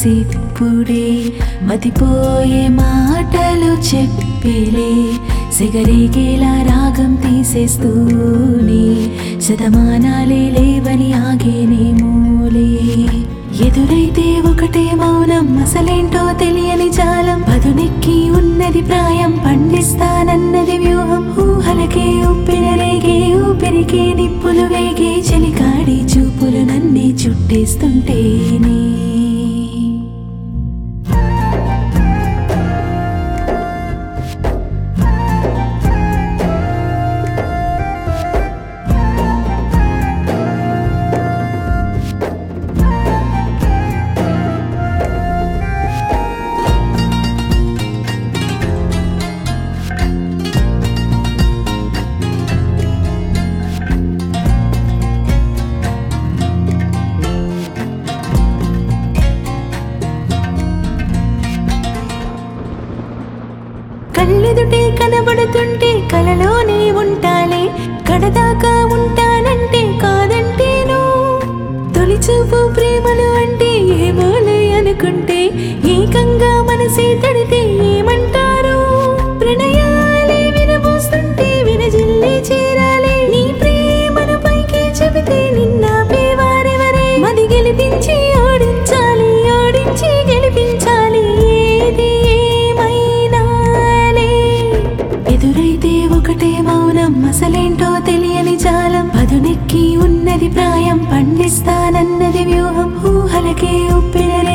మనసిప్పుడే మతిపోయే మాటలు చెప్పిలే సిగరేగేలా రాగం తీసేస్తూనే శతమానాలే లేవని ఆగేనేమోలే ఎదురైతే ఒకటే మౌనం అసలేంటో తెలియని జాలం పదునెక్కి ఉన్నది ప్రాయం పండిస్తానన్నది వ్యూహం ఊహలకే ఉప్పిన రేగే ఊపిరికే నిప్పులు వేగే చెలికాడి చూపులు నన్నే చుట్టేస్తుంటేనే కళ్ళెదుటే కనబడుతుంటే కలలోనే ఉంటాలే కడదాకా ఉంటానంటే కాదంటేను తొలి చూపు ప్రేమలు అంటే ఏమోలే అనుకుంటే ఏకంగా మనసే తడితే ఏమంటారు ప్రణయాలే వినబోస్తుంటే వినజిల్లే చేరాలే నీ ప్రేమను పైకి చెబితే నిన్నాపే వారెవరే మది గెలిపించి ఓడించాలి ఓడించి గెలిపించాలి ఏది ఏమైనాలే ఎదురైతే ఒకటే మౌనం అసలేంటో తెలియని జాలం పదునెక్కి ఉన్నది ప్రాయం పండిస్తానన్నది వ్యూహం ఊహలకే ఉప్పిన